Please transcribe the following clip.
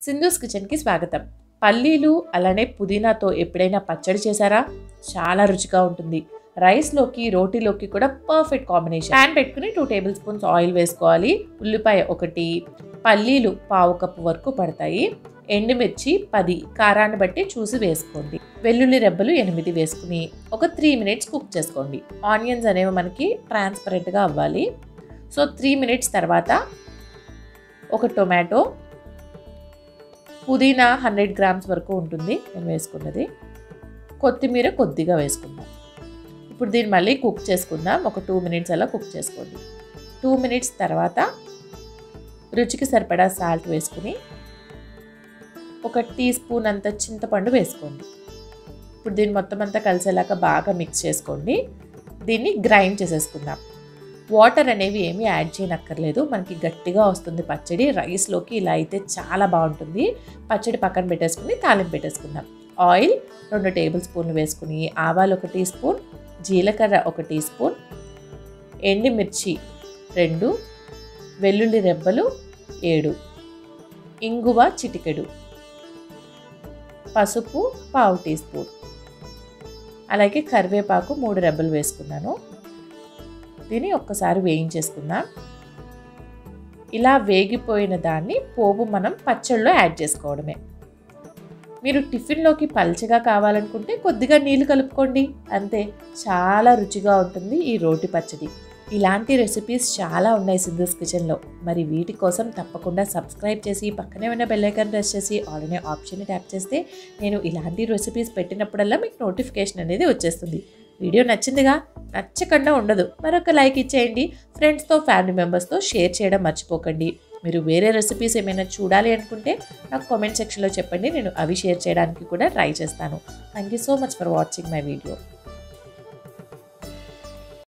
సింధూస్ కిచెన్కి స్వాగతం పల్లీలు అలానే పుదీనాతో ఎప్పుడైనా పచ్చడి చేశారా చాలా రుచిగా ఉంటుంది రైస్లోకి రోటీలోకి కూడా పర్ఫెక్ట్ కాంబినేషన్ ప్యాన్ పెట్టుకుని టూ టేబుల్ స్పూన్స్ ఆయిల్ వేసుకోవాలి ఉల్లిపాయ ఒకటి పల్లీలు పావు కప్పు వరకు పడతాయి ఎండుమిర్చి పది కారాన్ని బట్టి చూసి వేసుకోండి వెల్లుల్లి రెబ్బలు ఎనిమిది వేసుకుని ఒక త్రీ మినిట్స్ కుక్ చేసుకోండి ఆనియన్స్ అనేవి మనకి ట్రాన్స్పరెంట్గా అవ్వాలి సో త్రీ మినిట్స్ తర్వాత ఒక టొమాటో పుదీనా హండ్రెడ్ గ్రామ్స్ వరకు ఉంటుంది నేను వేసుకున్నది కొత్తిమీర కొద్దిగా వేసుకుందాం ఇప్పుడు దీన్ని మళ్ళీ కుక్ చేసుకుందాం ఒక టూ మినిట్స్ అలా కుక్ చేసుకోండి టూ మినిట్స్ తర్వాత రుచికి సరిపడా సాల్ట్ వేసుకుని ఒక టీ స్పూన్ అంత చింతపండు వేసుకోండి ఇప్పుడు దీన్ని మొత్తం అంతా కలిసేలాగా బాగా మిక్స్ చేసుకోండి దీన్ని గ్రైండ్ చేసేసుకుందాం వాటర్ అనేవి ఏమీ యాడ్ చేయనక్కర్లేదు మనకి గట్టిగా వస్తుంది పచ్చడి రైస్లోకి ఇలా అయితే చాలా బాగుంటుంది పచ్చడి పక్కన పెట్టేసుకుని తాలింపు పెట్టేసుకుందాం ఆయిల్ రెండు టేబుల్ స్పూన్లు వేసుకుని ఆవాలు ఒక టీ స్పూన్ జీలకర్ర ఒక టీ స్పూన్ ఎండుమిర్చి రెండు వెల్లుల్లి రెబ్బలు ఏడు ఇంగువ చిటికెడు పసుపు పావు టీ స్పూన్ అలాగే కరివేపాకు మూడు రెబ్బలు వేసుకున్నాను దీన్ని ఒక్కసారి వేయించేసుకుందాం ఇలా వేగిపోయిన దాన్ని పోపు మనం పచ్చళ్ళలో యాడ్ చేసుకోవడమే మీరు టిఫిన్లోకి పల్చగా కావాలనుకుంటే కొద్దిగా నీళ్ళు కలుపుకోండి అంతే చాలా రుచిగా ఉంటుంది ఈ రోటి పచ్చడి ఇలాంటి రెసిపీస్ చాలా ఉన్నాయి సింధుస్ కిచెన్లో మరి వీటి కోసం తప్పకుండా సబ్స్క్రైబ్ చేసి పక్కనే ఉన్న బెల్లైకన్ ప్రెస్ చేసి ఆల్రెడీ ఆప్షన్ ట్యాప్ చేస్తే నేను ఇలాంటి రెసిపీస్ పెట్టినప్పుడల్లా మీకు నోటిఫికేషన్ అనేది వచ్చేస్తుంది వీడియో నచ్చిందిగా నచ్చకుండా ఉండదు మరొక లైక్ ఇచ్చేయండి ఫ్రెండ్స్తో ఫ్యామిలీ మెంబర్స్తో షేర్ చేయడం మర్చిపోకండి మీరు వేరే రెసిపీస్ ఏమైనా చూడాలి అనుకుంటే నాకు కామెంట్ సెక్షన్లో చెప్పండి నేను అవి షేర్ చేయడానికి కూడా ట్రై చేస్తాను thank you so much for watching my video